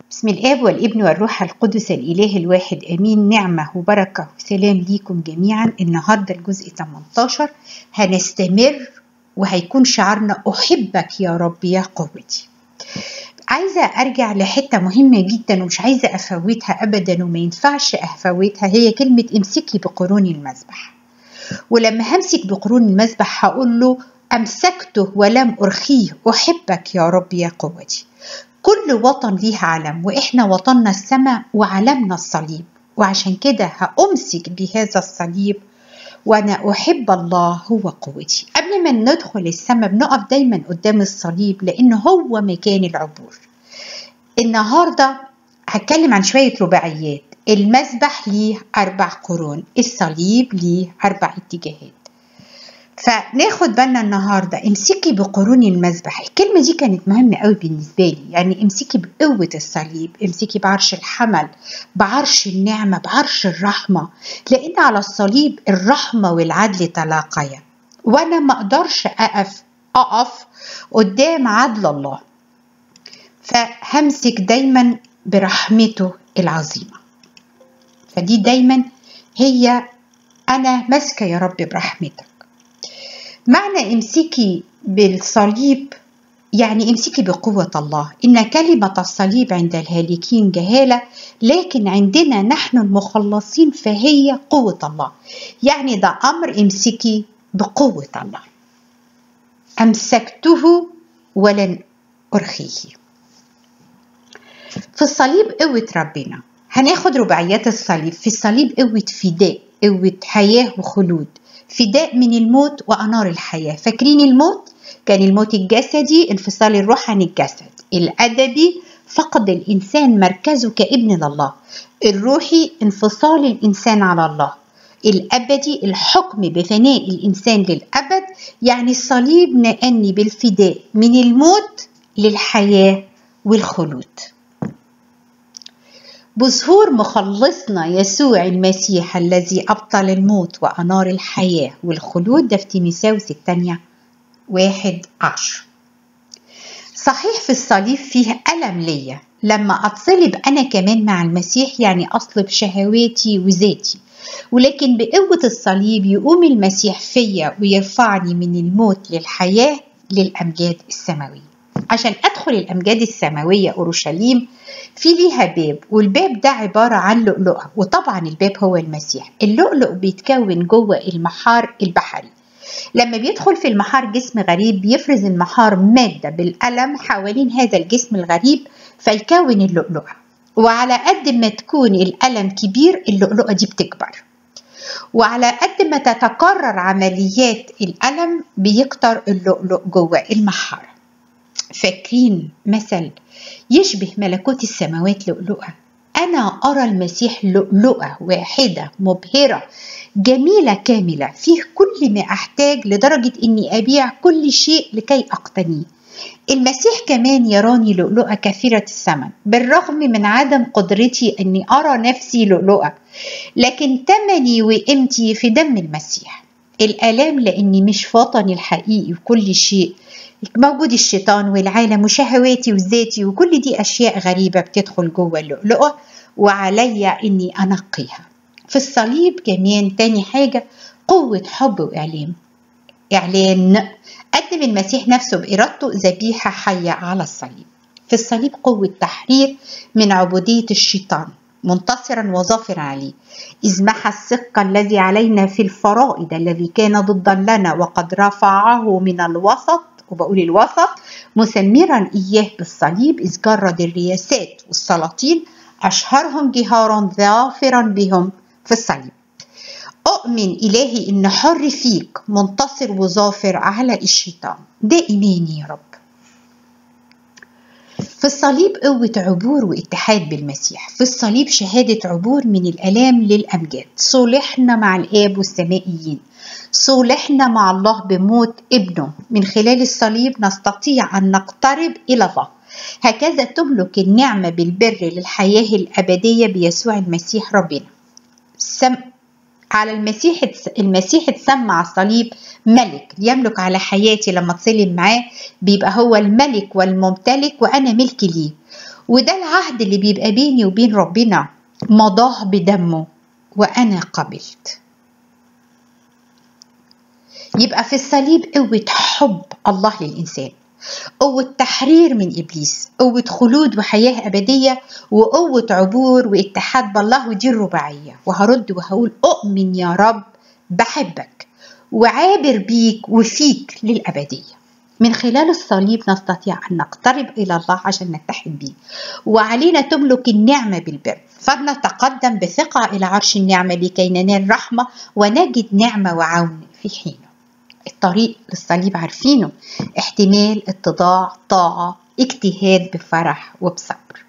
بسم الآب والابن والروح القدس الإله الواحد آمين نعمة وبركة وسلام ليكم جميعا النهاردة الجزء 18 هنستمر وهيكون شعارنا أحبك يا رب يا قوتي عايزة أرجع لحتة مهمة جدا ومش عايزة أفوتها أبدا وما ينفعش أفوتها هي كلمة امسكي بقرون المذبح ولما همسك بقرون المذبح هقول له أمسكته ولم أرخيه أحبك يا رب يا قوتي كل وطن ليه علم وإحنا وطننا السماء وعلمنا الصليب وعشان كده هأمسك بهذا الصليب وأنا أحب الله هو قوتي قبل ما ندخل السماء بنقف دايما قدام الصليب لأن هو مكان العبور النهاردة هتكلم عن شوية رباعيات المسبح ليه أربع قرون الصليب ليه أربع اتجاهات فناخد بالنا النهاردة امسكي بقرون المذبح الكلمة دي كانت مهمة قوي بالنسبة لي يعني امسكي بقوة الصليب امسكي بعرش الحمل بعرش النعمة بعرش الرحمة لأن على الصليب الرحمة والعدل تلاقيا وأنا ما أقدرش أقف أقف قدام عدل الله فهمسك دايما برحمته العظيمة فدي دايما هي أنا ماسكة يا رب برحمتك معنى امسكي بالصليب يعني امسكي بقوة الله إن كلمة الصليب عند الهالكين جهالة لكن عندنا نحن المخلصين فهي قوة الله يعني ده أمر امسكي بقوة الله أمسكته ولن أرخيه في الصليب قوة ربنا هناخد رباعيات الصليب في الصليب قوة فداء قوة حياة وخلود فداء من الموت وأنار الحياة فاكرين الموت؟ كان الموت الجسدي انفصال الروح عن الجسد الأدبي فقد الإنسان مركزه كابن لله الروحي انفصال الإنسان على الله الأبدي الحكم بفناء الإنسان للأبد يعني الصليب نقلني بالفداء من الموت للحياة والخلود بظهور مخلصنا يسوع المسيح الذي أبطل الموت وأنار الحياة والخلود ده في تيميساوس الثانية واحد عشر صحيح في الصليب فيه ألم ليا لما أتصلب أنا كمان مع المسيح يعني أصلب شهواتي وذاتي ولكن بقوة الصليب يقوم المسيح فيا ويرفعني من الموت للحياة للأمجاد السماوية عشان أدخل الأمجاد السماوية أورشليم في ليها باب والباب ده عبارة عن لؤلؤة وطبعا الباب هو المسيح اللؤلؤ بيتكون جوه المحار البحري لما بيدخل في المحار جسم غريب بيفرز المحار مادة بالألم حوالين هذا الجسم الغريب فيكون اللؤلؤة وعلى قد ما تكون الألم كبير اللؤلؤة دي بتكبر وعلى قد ما تتكرر عمليات الألم بيكتر اللؤلؤ جوه المحار فاكرين مثل يشبه ملكوت السماوات لؤلؤة أنا أرى المسيح لؤلؤة واحدة مبهرة جميلة كاملة فيه كل ما أحتاج لدرجة إني أبيع كل شيء لكي أقتنيه المسيح كمان يراني لؤلؤة كثيرة الثمن بالرغم من عدم قدرتي أني أرى نفسي لؤلؤة لكن تمني وقيمتي في دم المسيح الآلام لأني مش في وطني الحقيقي وكل شيء موجود الشيطان والعالم وشهواتي وذاتي وكل دي أشياء غريبة بتدخل جوه اللؤلؤة وعليا إني أنقيها في الصليب كمان تاني حاجة قوة حب وإعلام إعلان قدم المسيح نفسه بإرادته ذبيحة حية على الصليب في الصليب قوة تحرير من عبودية الشيطان منتصرا وظافرا عليه إذ محى الثقة الذي علينا في الفرائض الذي كان ضدا لنا وقد رفعه من الوسط وبقول الوسط مسمرا إياه بالصليب إذ جرد الرياسات والسلاطين أشهرهم جهارا ظافرا بهم في الصليب أؤمن إلهي إن حر فيك منتصر وظافر على الشيطان ده إيماني يا رب في الصليب قوة عبور واتحاد بالمسيح في الصليب شهادة عبور من الألام للأمجاد صلحنا مع الآب والسمائيين صلحنا مع الله بموت ابنه من خلال الصليب نستطيع أن نقترب إلى الله هكذا تملك النعمة بالبر للحياة الأبدية بيسوع المسيح ربنا سم على المسيح المسيح اتسمى على الصليب ملك يملك على حياتي لما اتصلب معاه بيبقى هو الملك والممتلك وانا ملك ليه وده العهد اللي بيبقى بيني وبين ربنا مضاه بدمه وأنا قبلت يبقى في الصليب قوة حب الله للإنسان قوة تحرير من إبليس قوة خلود وحياة أبدية وقوة عبور واتحاد بالله ودي الرباعية وهرد وهقول أؤمن يا رب بحبك وعابر بيك وفيك للأبدية من خلال الصليب نستطيع أن نقترب إلى الله عشان نتحد به وعلينا تملك النعمة بالبر فلنتقدم بثقة إلى عرش النعمة لكي ننال رحمة ونجد نعمة وعون في حينه الطريق للصليب عارفينه احتمال اتضاع طاعة اجتهاد بفرح وبصبر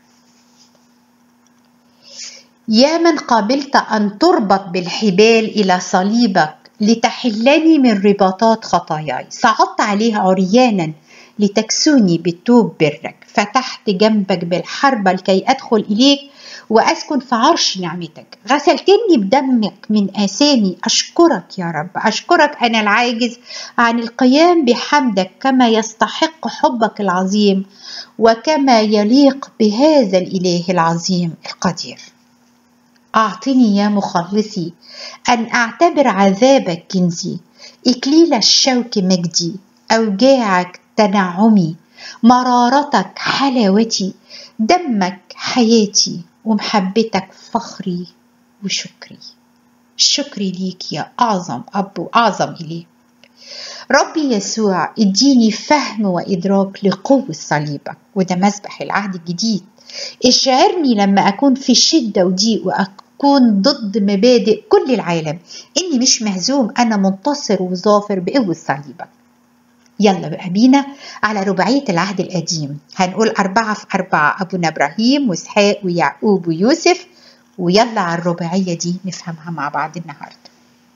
يا من قبلت أن تربط بالحبال إلى صليبك لتحلني من رباطات خطاياي صعدت عليها عريانا لتكسوني بالتوب برك فتحت جنبك بالحربة لكي أدخل إليك وأسكن في عرش نعمتك غسلتني بدمك من آثامي أشكرك يا رب أشكرك أنا العاجز عن القيام بحمدك كما يستحق حبك العظيم وكما يليق بهذا الإله العظيم القدير أعطني يا مخلصي أن أعتبر عذابك كنزي إكليل الشوك مجدي أوجاعك تنعمي مرارتك حلاوتي دمك حياتي ومحبتك فخري وشكري شكري ليك يا أعظم أب وأعظم إله ربي يسوع اديني فهم وإدراك لقوة صليبك وده مسبح العهد الجديد اشعرني لما أكون في شدة وضيق وأكون ضد مبادئ كل العالم إني مش مهزوم أنا منتصر وظافر بقوة صليبك يلا بقى بينا على رباعية العهد القديم هنقول أربعة في أربعة أبونا إبراهيم وإسحاق ويعقوب ويوسف ويلا على الرباعية دي نفهمها مع بعض النهاردة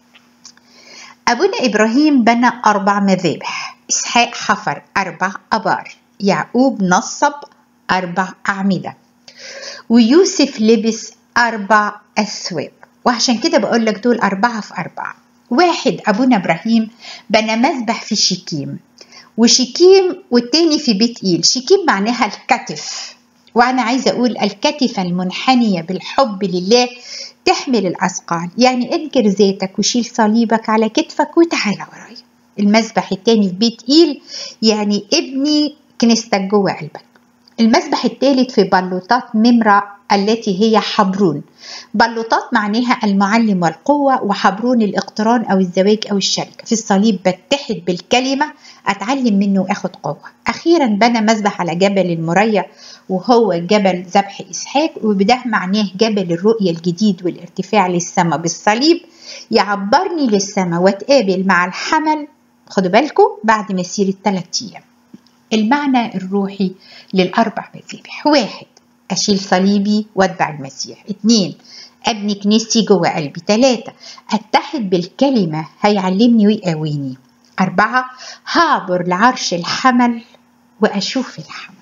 أبونا إبراهيم بنى أربع مذابح إسحاق حفر أربع أبار يعقوب نصب أربع أعمدة ويوسف لبس أربع أثواب وعشان كده بقول لك دول أربعة في أربعة واحد أبونا إبراهيم بنى مذبح في شكيم وشكيم والتاني في بيت إيل شكيم معناها الكتف وأنا عايزة أقول الكتفة المنحنية بالحب لله تحمل الأثقال يعني انكر ذاتك وشيل صليبك على كتفك وتعالى ورايا المذبح التاني في بيت إيل يعني ابني كنيستك جوه قلبك المذبح الثالث في بلوطات ممرة التي هي حبرون بلوطات معناها المعلم والقوة وحبرون الاقتران أو الزواج أو الشركة في الصليب بتحد بالكلمة أتعلم منه وأخد قوة أخيرا بنى مذبح على جبل المريا وهو جبل ذبح إسحاق وبده معناه جبل الرؤية الجديد والارتفاع للسماء بالصليب يعبرني للسماء واتقابل مع الحمل خدوا بالكم بعد مسيرة ثلاثة أيام المعنى الروحي للأربع مذابح واحد أشيل صليبي واتبع المسيح اتنين أبني كنيستي جوه قلبي تلاتة أتحد بالكلمة هيعلمني ويقويني أربعة هعبر لعرش الحمل وأشوف الحمل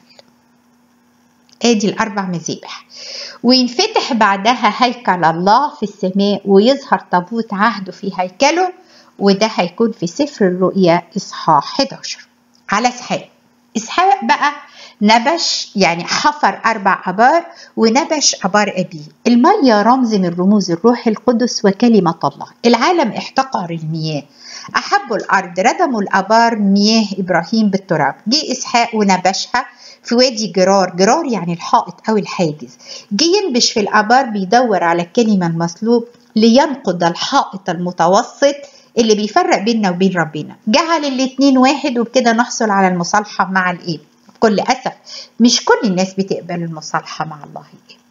ادي الاربع مذابح وينفتح بعدها هيكل الله في السماء ويظهر تابوت عهده في هيكله وده هيكون في سفر الرؤيا اصحاح 11 على اسحاق اسحاق بقى نبش يعني حفر أربع أبار ونبش أبار أبيه المية رمز من رموز الروح القدس وكلمة الله العالم احتقر المياه أحبوا الأرض ردموا الأبار مياه إبراهيم بالتراب جه إسحاق ونبشها في وادي جرار جرار يعني الحائط أو الحاجز جه ينبش في الأبار بيدور على الكلمة المصلوب لينقض الحائط المتوسط اللي بيفرق بيننا وبين ربنا جعل الاتنين واحد وبكده نحصل على المصالحة مع الإيه بكل أسف مش كل الناس بتقبل المصالحة مع الله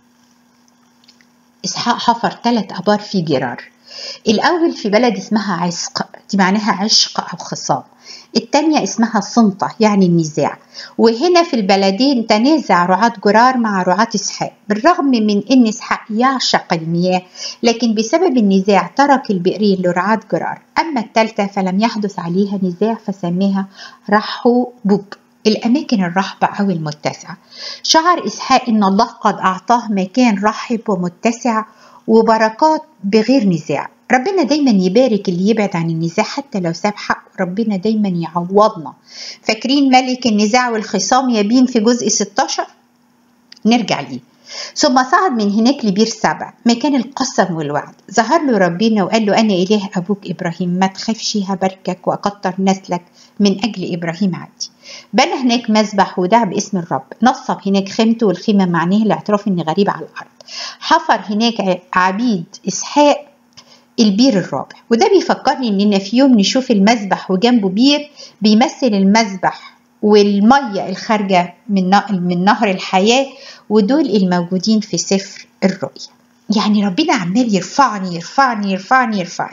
إسحاق حفر ثلاث أبار في جرار الأول في بلد اسمها عشق دي معناها عشق أو خصام التانية اسمها صنطة يعني النزاع وهنا في البلدين تنازع رعاة جرار مع رعاة إسحاق بالرغم من أن إسحاق يعشق المياه لكن بسبب النزاع ترك البئرين لرعاة جرار أما الثالثة فلم يحدث عليها نزاع فسماها رحوبوب الأماكن الرحبة أو المتسعة شعر إسحاق إن الله قد أعطاه مكان رحب ومتسع وبركات بغير نزاع ربنا دايما يبارك اللي يبعد عن النزاع حتى لو ساب حقه ربنا دايما يعوضنا فاكرين ملك النزاع والخصام يبين في جزء 16 نرجع ليه ثم صعد من هناك لبير سبع مكان القسم والوعد ظهر له ربنا وقال له أنا إله أبوك إبراهيم ما تخافش هباركك وأكتر نسلك من أجل إبراهيم عبدي بنى هناك مذبح ودعا باسم الرب نصب هناك خيمته والخيمة معناه الاعتراف إني غريب على الأرض حفر هناك عبيد إسحاق البير الرابع وده بيفكرني إننا في يوم نشوف المذبح وجنبه بير بيمثل المذبح والمية الخارجة من من نهر الحياة ودول الموجودين في سفر الرؤيا يعني ربنا عمال يرفعني يرفعني يرفعني يرفعني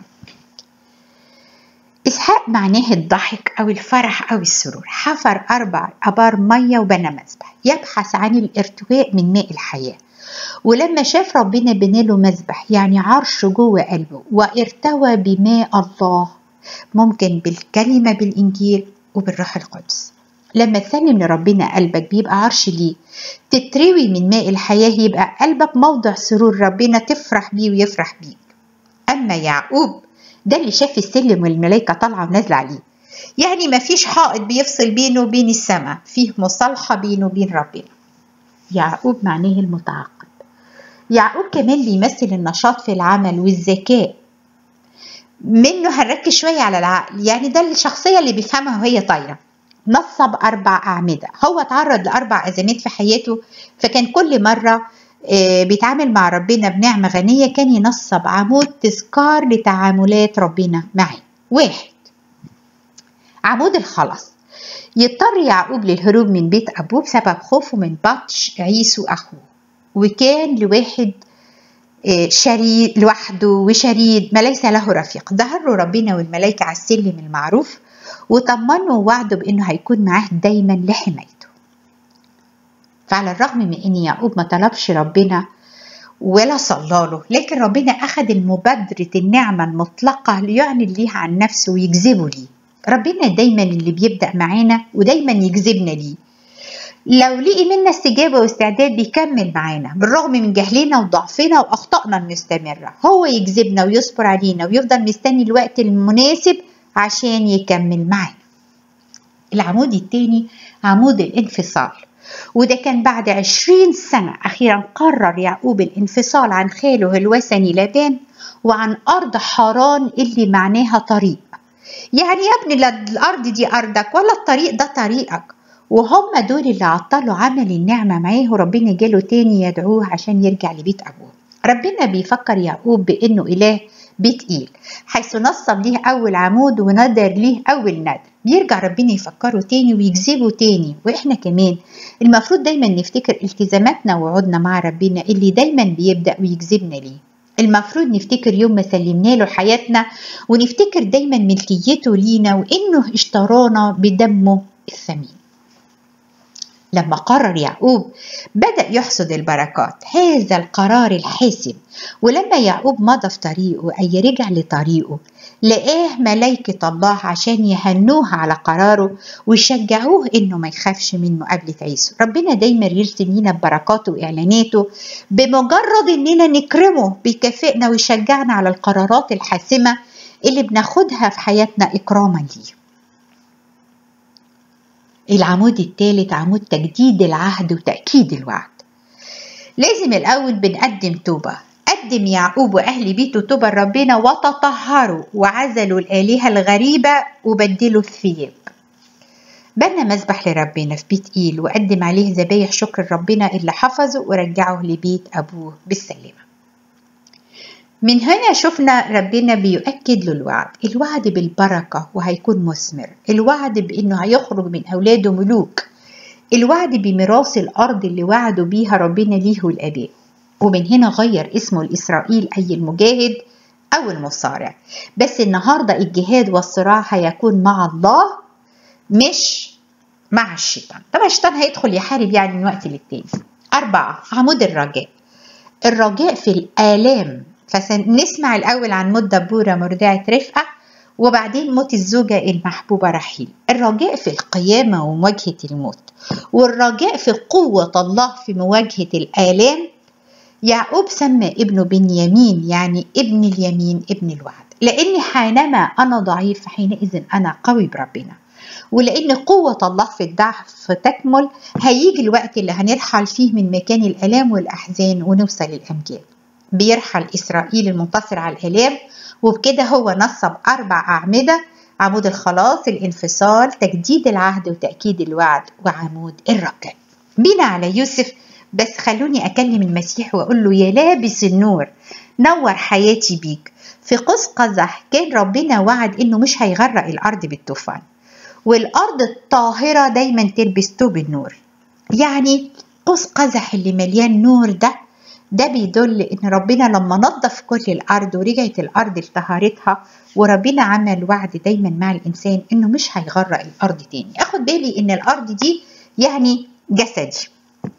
إسحاق معناه الضحك أو الفرح أو السرور حفر أربع أبار مية وبنى مذبح يبحث عن الارتواء من ماء الحياة ولما شاف ربنا بناله مذبح يعني عرش جوه قلبه وارتوى بماء الله ممكن بالكلمة بالإنجيل وبالروح القدس لما تسلم لربنا قلبك بيبقى عرش ليه تتروي من ماء الحياة يبقى قلبك موضع سرور ربنا تفرح بيه ويفرح بيك أما يعقوب ده اللي شاف السلم والملائكة طالعة ونازلة عليه يعني مفيش حائط بيفصل بينه وبين السماء فيه مصالحة بينه وبين ربنا يعقوب معناه المتعقب يعقوب كمان بيمثل النشاط في العمل والذكاء منه هنركز شوية على العقل يعني ده الشخصية اللي بيفهمها وهي طايرة نصب أربع أعمدة هو تعرض لأربع أزمات في حياته فكان كل مرة بيتعامل مع ربنا بنعمة غنية كان ينصب عمود تذكار لتعاملات ربنا معه واحد عمود الخلاص يضطر يعقوب للهروب من بيت أبوه بسبب خوفه من بطش عيسو أخوه وكان لواحد شريد لوحده وشريد ما ليس له رفيق ظهر له ربنا والملائكة على السلم المعروف وطمنه ووعده بأنه هيكون معاه دايما لحمايته فعلى الرغم من أن يعقوب ما طلبش ربنا ولا صلاله لكن ربنا أخذ المبادرة النعمة المطلقة ليعلن ليها عن نفسه ويجذبه ليه ربنا دايما اللي بيبدأ معانا ودايما يجذبنا ليه لو لقي منا استجابة واستعداد بيكمل معانا بالرغم من جهلنا وضعفنا وأخطائنا المستمرة هو يجذبنا ويصبر علينا ويفضل مستني الوقت المناسب عشان يكمل معانا العمود التاني عمود الانفصال وده كان بعد عشرين سنة أخيرا قرر يعقوب الانفصال عن خاله الوثني لابان وعن أرض حران اللي معناها طريق يعني يا ابني لا الأرض دي أرضك ولا الطريق ده طريقك وهم دول اللي عطلوا عمل النعمة معاه وربنا جاله تاني يدعوه عشان يرجع لبيت أبوه ربنا بيفكر يعقوب بأنه إله بيت إيل حيث نصب ليه أول عمود وندر ليه أول ندر بيرجع ربنا يفكره تاني ويجذبه تاني وإحنا كمان المفروض دايما نفتكر التزاماتنا ووعودنا مع ربنا اللي دايما بيبدأ ويجذبنا ليه المفروض نفتكر يوم ما سلمنا له حياتنا ونفتكر دايما ملكيته لينا وإنه اشترانا بدمه الثمين لما قرر يعقوب بدأ يحصد البركات هذا القرار الحاسم ولما يعقوب مضى في طريقه أي رجع لطريقه لقاه ملايكة الله عشان يهنوه على قراره ويشجعوه إنه ما يخافش من مقابلة عيسو ربنا دايما يرسم لينا ببركاته وإعلاناته بمجرد إننا نكرمه بيكافئنا ويشجعنا على القرارات الحاسمة اللي بناخدها في حياتنا إكراما ليه العمود الثالث عمود تجديد العهد وتأكيد الوعد لازم الأول بنقدم توبة قدم يعقوب وأهل بيته توبة ربنا وتطهروا وعزلوا الآلهة الغريبة وبدلوا الثياب بنى مذبح لربنا في بيت إيل وقدم عليه ذبايح شكر ربنا اللي حفظه ورجعه لبيت أبوه بالسلامة من هنا شفنا ربنا بيؤكد له الوعد الوعد بالبركة وهيكون مثمر الوعد بأنه هيخرج من أولاده ملوك الوعد بميراث الأرض اللي وعدوا بيها ربنا ليه الآباء ومن هنا غير اسمه لإسرائيل أي المجاهد أو المصارع بس النهاردة الجهاد والصراع هيكون مع الله مش مع الشيطان طبعا الشيطان هيدخل يحارب يعني من وقت للتاني أربعة عمود الرجاء الرجاء في الآلام فسنسمع الأول عن موت دبورة مرضعة رفقة وبعدين موت الزوجة المحبوبة رحيل الرجاء في القيامة ومواجهة الموت والرجاء في قوة الله في مواجهة الآلام يعقوب سمى ابنه بنيامين يعني ابن اليمين ابن الوعد لأني حينما أنا ضعيف حينئذ أنا قوي بربنا ولأن قوة الله في الضعف تكمل هيجي الوقت اللي هنرحل فيه من مكان الآلام والأحزان ونوصل للأمجاد بيرحل إسرائيل المنتصر على الآلام وبكده هو نصب أربع أعمدة عمود الخلاص الانفصال تجديد العهد وتأكيد الوعد وعمود الرجاء بينا على يوسف بس خلوني أكلم المسيح وأقول له يا لابس النور نور حياتي بيك في قوس قزح كان ربنا وعد إنه مش هيغرق الأرض بالطوفان والأرض الطاهرة دايما تلبس توب النور يعني قوس قزح اللي مليان نور ده ده بيدل ان ربنا لما نظف كل الارض ورجعت الارض لطهارتها وربنا عمل وعد دايما مع الانسان انه مش هيغرق الارض تاني اخد بالي ان الارض دي يعني جسدي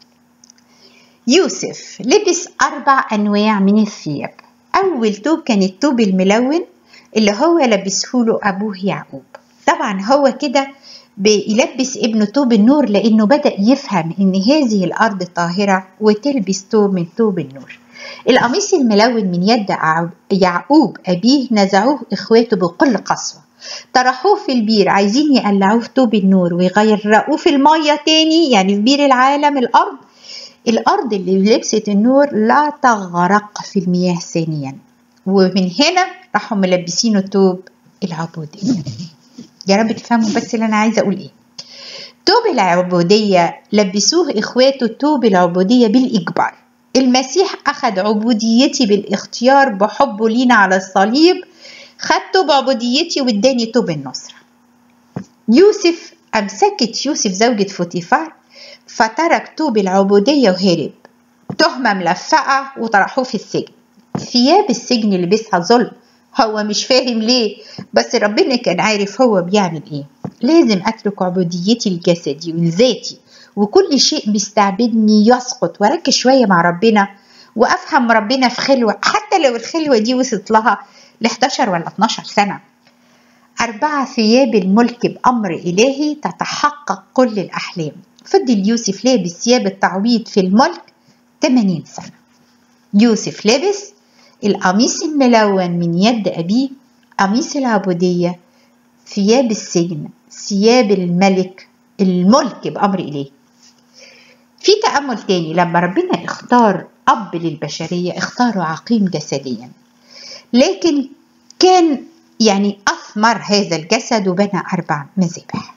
يوسف لبس اربع انواع من الثياب اول توب كان التوب الملون اللي هو لبسه له ابوه يعقوب طبعا هو كده بيلبس ابنه توب النور لانه بدا يفهم ان هذه الارض طاهره وتلبس توب من توب النور القميص الملون من يد يعقوب ابيه نزعوه اخواته بكل قسوه طرحوه في البير عايزين يقلعوه توب النور ويغرقوه في الميه تاني يعني في بير العالم الارض الارض اللي لبست النور لا تغرق في المياه ثانيا ومن هنا راحوا ملبسينه توب العبوديه يا رب تفهموا بس اللي انا عايزه اقول ايه توب العبوديه لبسوه اخواته توب العبوديه بالاجبار المسيح اخذ عبوديتي بالاختيار بحبه لينا على الصليب خد توب عبوديتي واداني توب النصره يوسف امسكت يوسف زوجة فوتيفار فترك توب العبودية وهرب تهمة ملفقة وطرحوه في السجن ثياب السجن لبسها ظلم هو مش فاهم ليه بس ربنا كان عارف هو بيعمل ايه لازم اترك عبوديتي لجسدي ولذاتي وكل شيء بيستعبدني يسقط واركز شويه مع ربنا وافهم ربنا في خلوه حتى لو الخلوه دي وصلت لها ل 11 ولا 12 سنه أربعة ثياب الملك بأمر إلهي تتحقق كل الأحلام فضل يوسف لابس ثياب التعويض في الملك 80 سنة يوسف لابس القميص الملون من يد أبيه قميص العبودية ثياب السجن ثياب الملك الملك بأمر إليه في تأمل تاني لما ربنا اختار أب للبشرية اختاره عقيم جسديا لكن كان يعني أثمر هذا الجسد وبنى أربع مذابح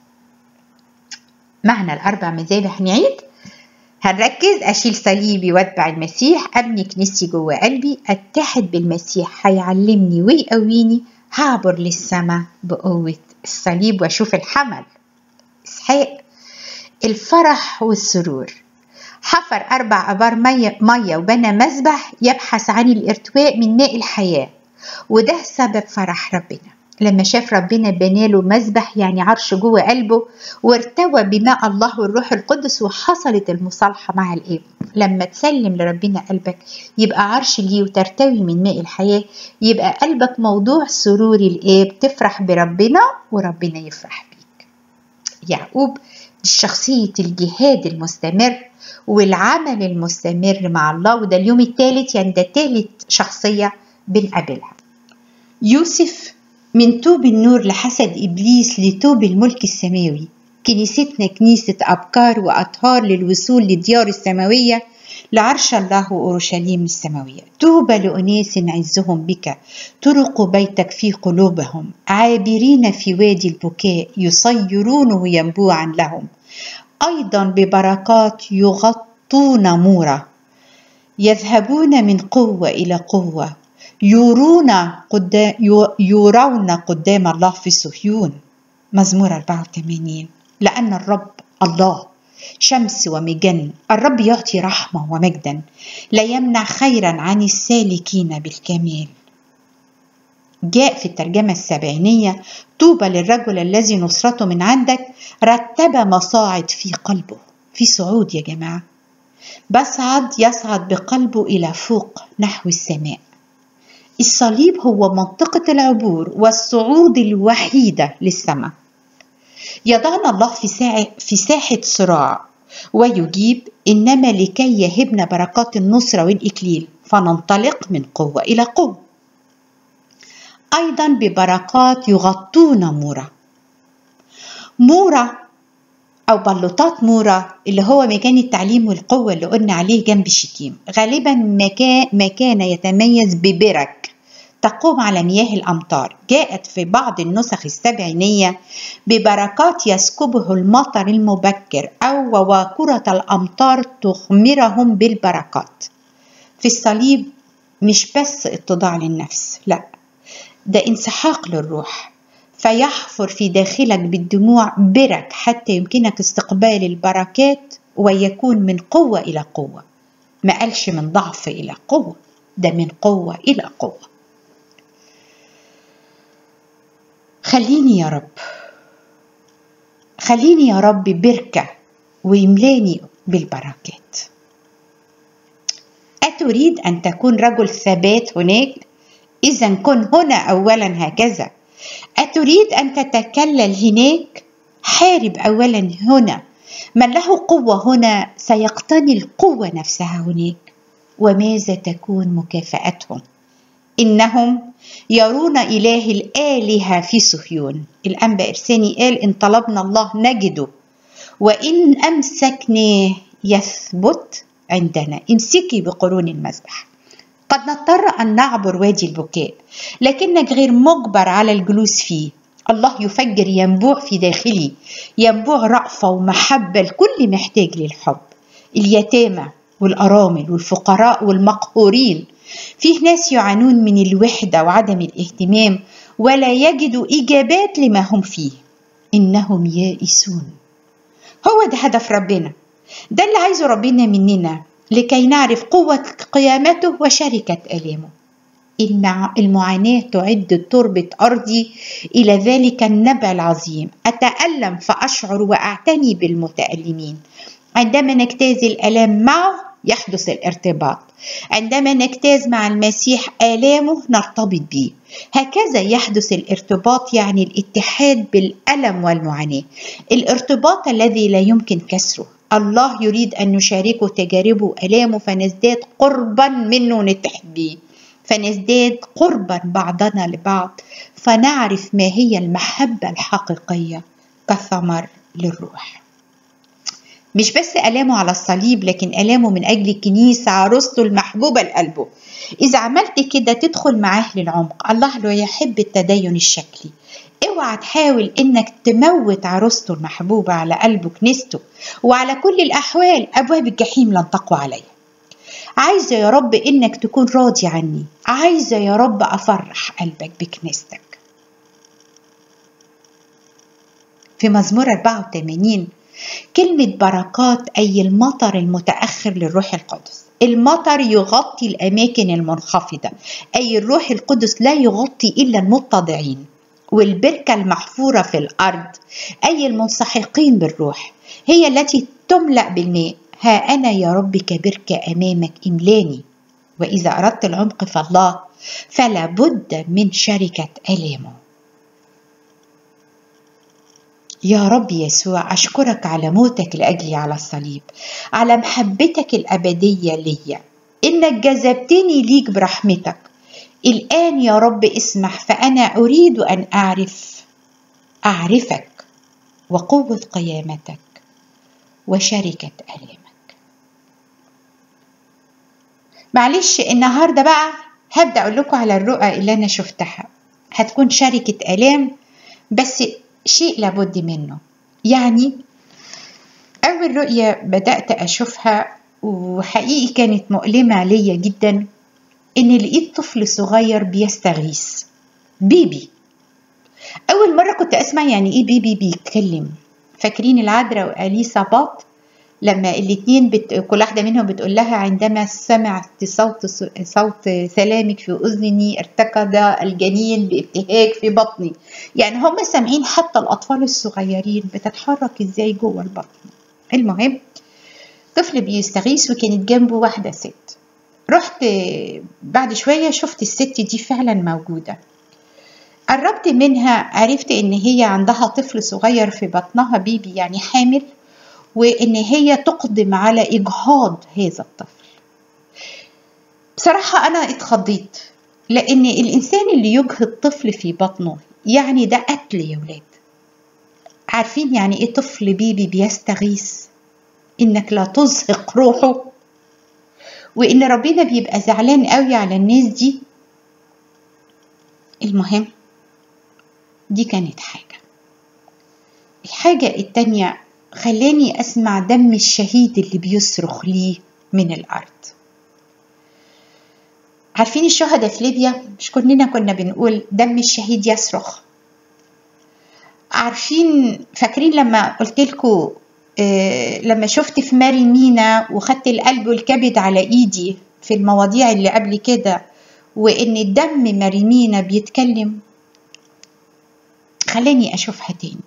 معنى الأربع مذابح نعيد هنركز أشيل صليبي واتبع المسيح أبني كنيستي جوه قلبي أتحد بالمسيح هيعلمني ويقويني هعبر للسماء بقوة الصليب وأشوف الحمل إسحاق الفرح والسرور حفر أربع أبار مية, مية وبنى مذبح يبحث عن الارتواء من ماء الحياة وده سبب فرح ربنا لما شاف ربنا بناله مذبح يعني عرش جوه قلبه وارتوى بماء الله والروح القدس وحصلت المصالحة مع الآب لما تسلم لربنا قلبك يبقى عرش ليه وترتوي من ماء الحياة يبقى قلبك موضوع سرور الآب تفرح بربنا وربنا يفرح بيك يعقوب شخصية الجهاد المستمر والعمل المستمر مع الله وده اليوم الثالث يعني ده ثالث شخصية بنقابلها يوسف من توب النور لحسد إبليس لتوب الملك السماوي كنيستنا كنيسة أبكار وأطهار للوصول للديار السماوية لعرش الله وأورشليم السماوية توبى لأناس عزهم بك طرق بيتك في قلوبهم عابرين في وادي البكاء يصيرونه ينبوعا لهم أيضا ببركات يغطون مورا يذهبون من قوة إلى قوة يرون قدام يرون قدام الله في صهيون مزمور 84 لأن الرب الله شمس ومجن الرب يعطي رحمة ومجدا لا يمنع خيرا عن السالكين بالكمال جاء في الترجمة السبعينية طوبى للرجل الذي نصرته من عندك رتب مصاعد في قلبه في صعود يا جماعة بصعد يصعد بقلبه إلى فوق نحو السماء الصليب هو منطقة العبور والصعود الوحيدة للسماء يضعنا الله في, ساعة في ساحة صراع ويجيب إنما لكي يهبنا بركات النصرة والإكليل فننطلق من قوة إلى قوة أيضا ببركات يغطون مورا مورا أو بلوطات مورا اللي هو مكان التعليم والقوة اللي قلنا عليه جنب الشتيم غالبا مكان, مكان يتميز ببرك تقوم على مياه الأمطار جاءت في بعض النسخ السبعينية ببركات يسكبه المطر المبكر أو وواكرة الأمطار تغمرهم بالبركات في الصليب مش بس اتضاع للنفس لا ده انسحاق للروح فيحفر في داخلك بالدموع برك حتى يمكنك استقبال البركات ويكون من قوة إلى قوة ما قالش من ضعف إلى قوة ده من قوة إلى قوة خليني يا رب خليني يا رب بركة ويملاني بالبركات أتريد أن تكون رجل ثبات هناك؟ إذا كن هنا أولا هكذا أتريد أن تتكلل هناك؟ حارب أولا هنا من له قوة هنا سيقتني القوة نفسها هناك وماذا تكون مكافأتهم؟ إنهم يرون إله الآلهة في صهيون الأنبا إرساني قال إن طلبنا الله نجده وإن أمسكناه يثبت عندنا امسكي بقرون المذبح قد نضطر أن نعبر وادي البكاء لكنك غير مجبر على الجلوس فيه الله يفجر ينبوع في داخلي ينبوع رأفة ومحبة لكل محتاج للحب اليتامى والأرامل والفقراء والمقهورين فيه ناس يعانون من الوحدة وعدم الاهتمام ولا يجدوا إجابات لما هم فيه إنهم يائسون هو ده هدف ربنا ده اللي عايزه ربنا مننا لكي نعرف قوة قيامته وشركة آلامه المعاناة تعد تربة أرضي إلى ذلك النبع العظيم أتألم فأشعر وأعتني بالمتألمين عندما نجتاز الألام معه يحدث الارتباط عندما نجتاز مع المسيح آلامه نرتبط به هكذا يحدث الارتباط يعني الاتحاد بالألم والمعاناة الارتباط الذي لا يمكن كسره الله يريد أن نشاركه تجاربه وألامه فنزداد قربا منه نتحد به فنزداد قربا بعضنا لبعض فنعرف ما هي المحبة الحقيقية كثمر للروح مش بس ألامه على الصليب لكن ألامه من أجل الكنيسة عروسته المحبوبة لقلبه إذا عملت كده تدخل معاه للعمق الله لا يحب التدين الشكلي اوعى تحاول انك تموت عروسته المحبوبة على قلبه كنيسته وعلى كل الأحوال أبواب الجحيم لن تقوى عليه عايزة يا رب إنك تكون راضي عني عايزة يا رب أفرح قلبك بكنيستك في مزمور 84 كلمة بركات أي المطر المتأخر للروح القدس المطر يغطي الأماكن المنخفضة أي الروح القدس لا يغطي إلا المتضعين والبركة المحفورة في الأرض أي المنسحقين بالروح هي التي تملأ بالماء ها أنا يا رب كبركة أمامك إملاني وإذا أردت العمق فالله فلا بد من شركة ألامه يا رب يسوع أشكرك على موتك لأجلي على الصليب على محبتك الأبدية ليا إنك جذبتني ليك برحمتك الآن يا رب اسمح فأنا أريد أن أعرف أعرفك وقوة قيامتك وشركة ألامك معلش النهارده بقى هبدأ أقول لكم على الرؤى اللي أنا شفتها هتكون شركة آلام بس شيء لابد منه يعني أول رؤية بدأت أشوفها وحقيقي كانت مؤلمة ليا جدا إن لقيت طفل صغير بيستغيث بيبي أول مرة كنت أسمع يعني إيه بيبي بيتكلم فاكرين العذراء وأليسا باط لما الاتنين بت... كل واحدة منهم بتقول لها عندما سمعت صوت صوت سلامك في أذني ارتكض الجنين بابتهاج في بطني يعني هم سامعين حتى الأطفال الصغيرين بتتحرك ازاي جوه البطن المهم طفل بيستغيث وكانت جنبه واحدة ست رحت بعد شوية شفت الست دي فعلا موجودة قربت منها عرفت ان هي عندها طفل صغير في بطنها بيبي يعني حامل وان هي تقدم على اجهاض هذا الطفل بصراحة انا اتخضيت لان الانسان اللي يجهض طفل في بطنه يعني ده قتل يا ولاد عارفين يعني ايه طفل بيبي بيستغيث انك لا تزهق روحه وان ربنا بيبقى زعلان قوي على الناس دي المهم دي كانت حاجة الحاجة التانية خلاني أسمع دم الشهيد اللي بيصرخ ليه من الأرض عارفين الشهداء في ليبيا مش كلنا كنا بنقول دم الشهيد يصرخ عارفين فاكرين لما قلت لكم آه لما شفت في ماري مينا وخدت القلب والكبد على ايدي في المواضيع اللي قبل كده وان الدم ماري مينا بيتكلم خلاني اشوفها تاني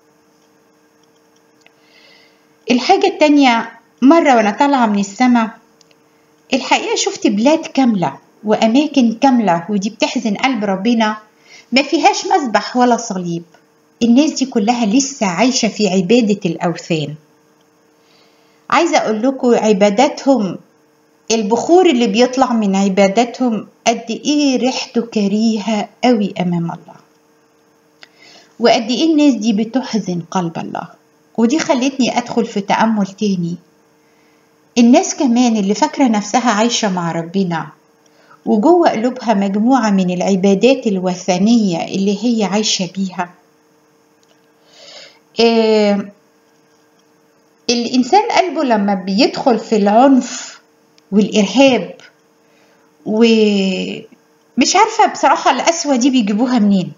الحاجة التانية مرة وانا طالعة من السماء الحقيقة شفت بلاد كاملة وأماكن كاملة ودي بتحزن قلب ربنا ما فيهاش مسبح ولا صليب الناس دي كلها لسه عايشة في عبادة الأوثان عايزة أقول لكم عباداتهم البخور اللي بيطلع من عباداتهم قد إيه ريحته كريهة قوي أمام الله وقد إيه الناس دي بتحزن قلب الله ودي خلتني أدخل في تأمل تاني الناس كمان اللي فاكرة نفسها عايشة مع ربنا وجوه قلوبها مجموعة من العبادات الوثنية اللي هي عايشة بيها إيه الإنسان قلبه لما بيدخل في العنف والإرهاب ومش عارفة بصراحة القسوة دي بيجيبوها منين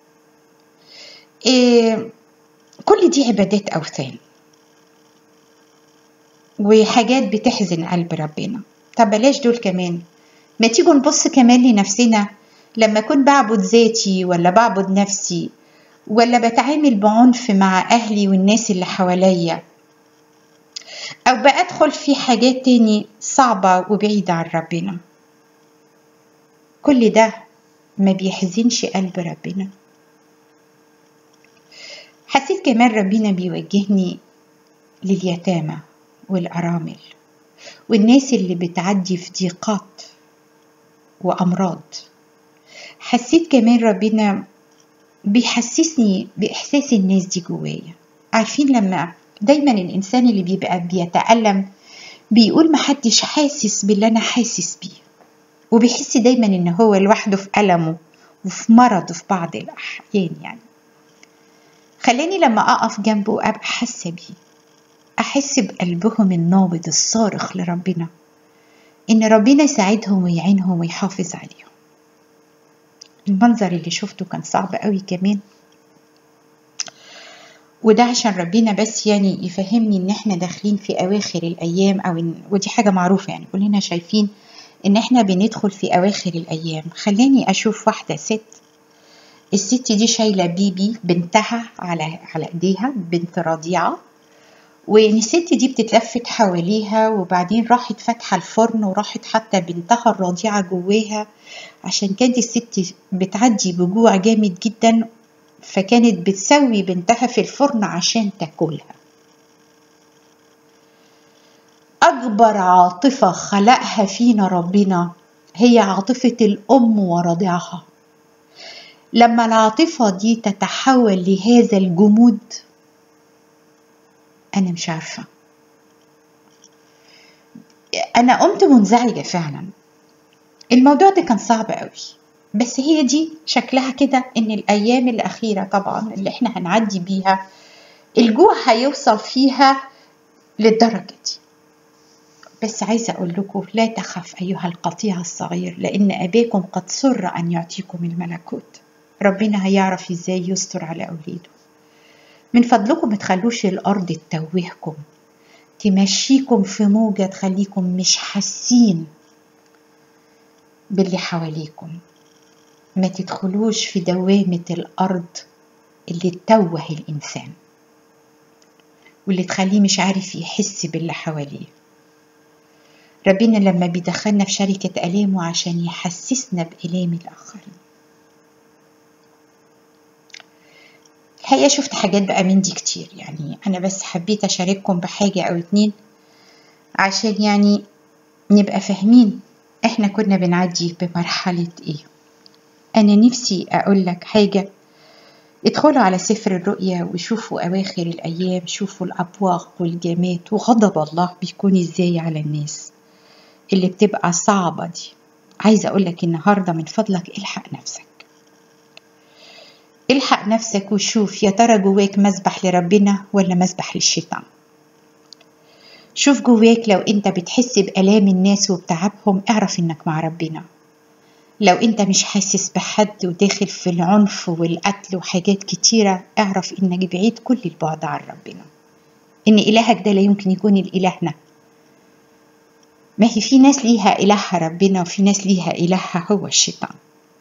إيه كل دي عبادات أوثان وحاجات بتحزن قلب ربنا طب بلاش دول كمان ما تيجوا نبص كمان لنفسنا لما أكون بعبد ذاتي ولا بعبد نفسي ولا بتعامل بعنف مع أهلي والناس اللي حواليا أو بأدخل في حاجات تاني صعبة وبعيدة عن ربنا كل ده ما بيحزنش قلب ربنا حسيت كمان ربنا بيوجهني لليتامى والأرامل والناس اللي بتعدي في ضيقات وأمراض حسيت كمان ربنا بيحسسني بإحساس الناس دي جوايا عارفين لما دايما الإنسان اللي بيبقى بيتألم بيقول محدش حاسس باللي أنا حاسس بيه وبيحس دايما إن هو لوحده في ألمه وفي مرضه في بعض الأحيان يعني خلاني لما أقف جنبه أبقى حاسة بيه أحس بقلبهم النابض الصارخ لربنا إن ربنا يساعدهم ويعينهم ويحافظ عليهم المنظر اللي شفته كان صعب قوي كمان وده عشان ربنا بس يعني يفهمني ان احنا داخلين في اواخر الايام او إن ودي حاجه معروفه يعني كلنا شايفين ان احنا بندخل في اواخر الايام خلاني اشوف واحده ست الست دي شايله بيبي بنتها على على ايديها بنت رضيعه وان الست دي بتتلفت حواليها وبعدين راحت فاتحه الفرن وراحت حتى بنتها الرضيعه جواها عشان كانت الست بتعدي بجوع جامد جدا فكانت بتسوي بنتها في الفرن عشان تاكلها اكبر عاطفه خلقها فينا ربنا هي عاطفه الام ورضيعها لما العاطفه دي تتحول لهذا الجمود انا مش عارفه انا قمت منزعجه فعلا الموضوع ده كان صعب قوي بس هي دي شكلها كده ان الايام الاخيره طبعا اللي احنا هنعدي بيها الجوع هيوصل فيها للدرجه دي بس عايزه اقول لكم لا تخف ايها القطيع الصغير لان اباكم قد سر ان يعطيكم الملكوت ربنا هيعرف ازاي يستر على اولاده من فضلكم ما تخلوش الارض تتوهكم تمشيكم في موجه تخليكم مش حاسين باللي حواليكم ما تدخلوش في دوامة الأرض اللي تتوه الإنسان واللي تخليه مش عارف يحس باللي حواليه ربنا لما بيدخلنا في شركة ألامه عشان يحسسنا بألام الآخرين الحقيقة شفت حاجات بقى من دي كتير يعني أنا بس حبيت أشارككم بحاجة أو اتنين عشان يعني نبقى فاهمين احنا كنا بنعدي بمرحلة ايه انا نفسي اقول لك حاجة ادخلوا على سفر الرؤيا وشوفوا أواخر الأيام شوفوا الأبواق والجامات وغضب الله بيكون إزاي على الناس اللي بتبقى صعبة دي عايزة أقولك النهاردة من فضلك الحق نفسك الحق نفسك وشوف يا ترى جواك مسبح لربنا ولا مسبح للشيطان شوف جواك لو انت بتحس بآلام الناس وبتعبهم اعرف انك مع ربنا لو انت مش حاسس بحد وداخل في العنف والقتل وحاجات كتيرة اعرف انك بعيد كل البعد عن ربنا ان الهك ده لا يمكن يكون الالهنا ما هي في ناس ليها الهها ربنا وفي ناس ليها الهها هو الشيطان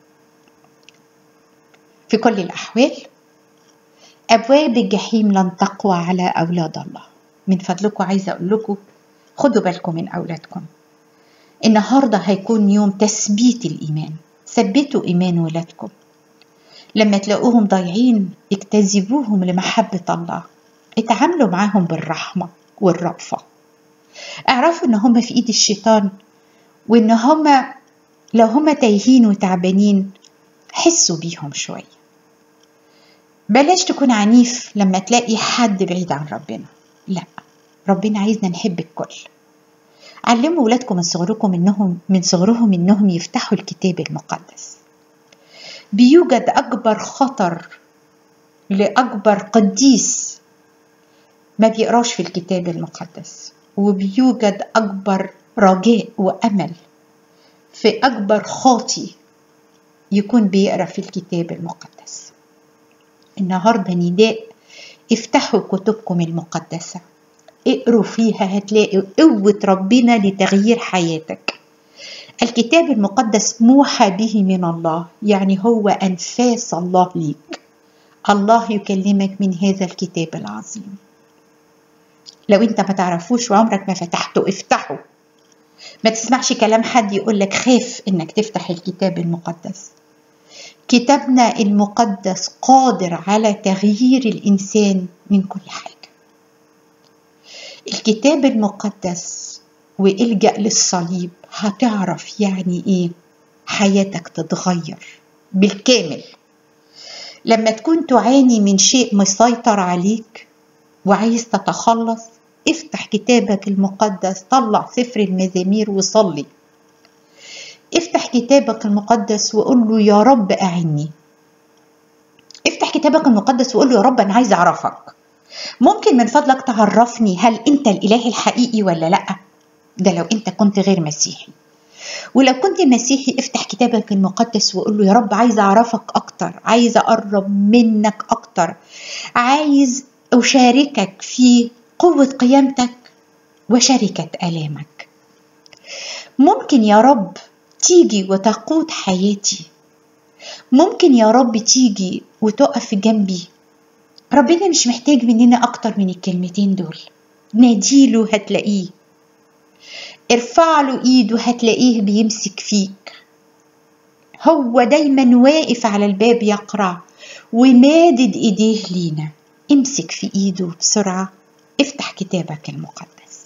في كل الاحوال ابواب الجحيم لن تقوى على اولاد الله من فضلكم عايزه اقول لكم خدوا بالكم من اولادكم النهارده هيكون يوم تثبيت الايمان ثبتوا ايمان ولادكم لما تلاقوهم ضايعين اجتذبوهم لمحبه الله اتعاملوا معاهم بالرحمه والرأفه اعرفوا ان هم في ايد الشيطان وان هم لو هم تايهين وتعبانين حسوا بيهم شويه بلاش تكون عنيف لما تلاقي حد بعيد عن ربنا لا ربنا عايزنا نحب الكل علموا ولادكم من صغركم انهم من صغرهم انهم يفتحوا الكتاب المقدس بيوجد اكبر خطر لاكبر قديس ما بيقراش في الكتاب المقدس وبيوجد اكبر رجاء وامل في اكبر خاطي يكون بيقرا في الكتاب المقدس النهارده نداء افتحوا كتبكم المقدسة اقروا فيها هتلاقوا قوة ربنا لتغيير حياتك الكتاب المقدس موحى به من الله يعني هو أنفاس الله ليك الله يكلمك من هذا الكتاب العظيم لو انت ما تعرفوش وعمرك ما فتحته افتحه ما تسمعش كلام حد يقولك خاف انك تفتح الكتاب المقدس كتابنا المقدس قادر على تغيير الانسان من كل حاجه الكتاب المقدس والجا للصليب هتعرف يعني ايه حياتك تتغير بالكامل لما تكون تعاني من شيء مسيطر عليك وعايز تتخلص افتح كتابك المقدس طلع سفر المزامير وصلي افتح كتابك المقدس وقول له يا رب أعني افتح كتابك المقدس وقول له يا رب أنا عايز أعرفك ممكن من فضلك تعرفني هل أنت الإله الحقيقي ولا لأ ده لو أنت كنت غير مسيحي ولو كنت مسيحي افتح كتابك المقدس وقول له يا رب عايز أعرفك أكتر عايز أقرب منك أكتر عايز أشاركك في قوة قيامتك وشركة آلامك ممكن يا رب تيجي وتقود حياتي ممكن يا رب تيجي وتقف جنبي ربنا مش محتاج مننا أكتر من الكلمتين دول ناديله هتلاقيه ارفع له ايده هتلاقيه بيمسك فيك هو دايما واقف على الباب يقرع ومادد ايديه لينا امسك في ايده بسرعة افتح كتابك المقدس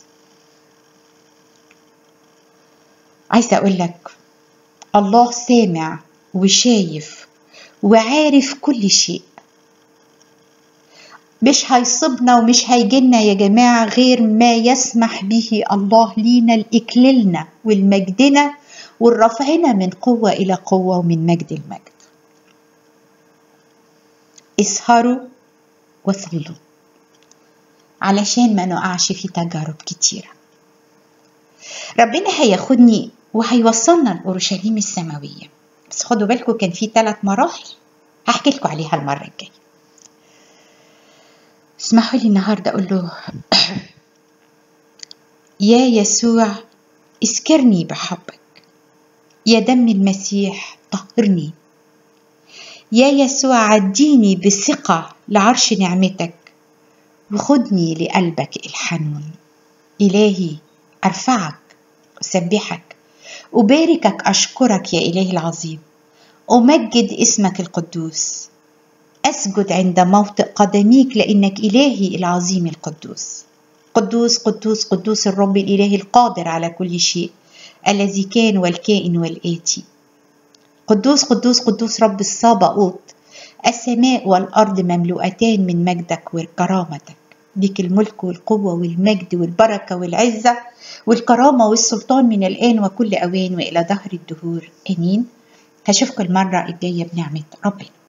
عايزة اقول لك الله سامع وشايف وعارف كل شيء مش هيصيبنا ومش هيجيلنا يا جماعة غير ما يسمح به الله لينا لإكللنا والمجدنا والرفعنا من قوة إلى قوة ومن مجد المجد اسهروا وصلوا علشان ما نقعش في تجارب كتيرة ربنا هياخدني وهيوصلنا لأورشليم السماوية بس خدوا بالكم كان في ثلاث مراحل هحكي لكم عليها المرة الجاية اسمحوا لي النهاردة أقول له يا يسوع اسكرني بحبك يا دم المسيح طهرني يا يسوع عديني بثقة لعرش نعمتك وخدني لقلبك الحنون إلهي أرفعك أسبحك أباركك أشكرك يا إلهي العظيم أمجد اسمك القدوس أسجد عند موطئ قدميك لأنك إلهي العظيم القدوس قدوس قدوس قدوس الرب الإله القادر على كل شيء الذي كان والكائن والآتي قدوس قدوس قدوس رب الصابئوت السماء والأرض مملوءتان من مجدك وكرامتك ليك الملك والقوة والمجد والبركة والعزة والكرامة والسلطان من الآن وكل أوان وإلى دهر الدهور آمين هشوفكم المرة الجاية بنعمة ربنا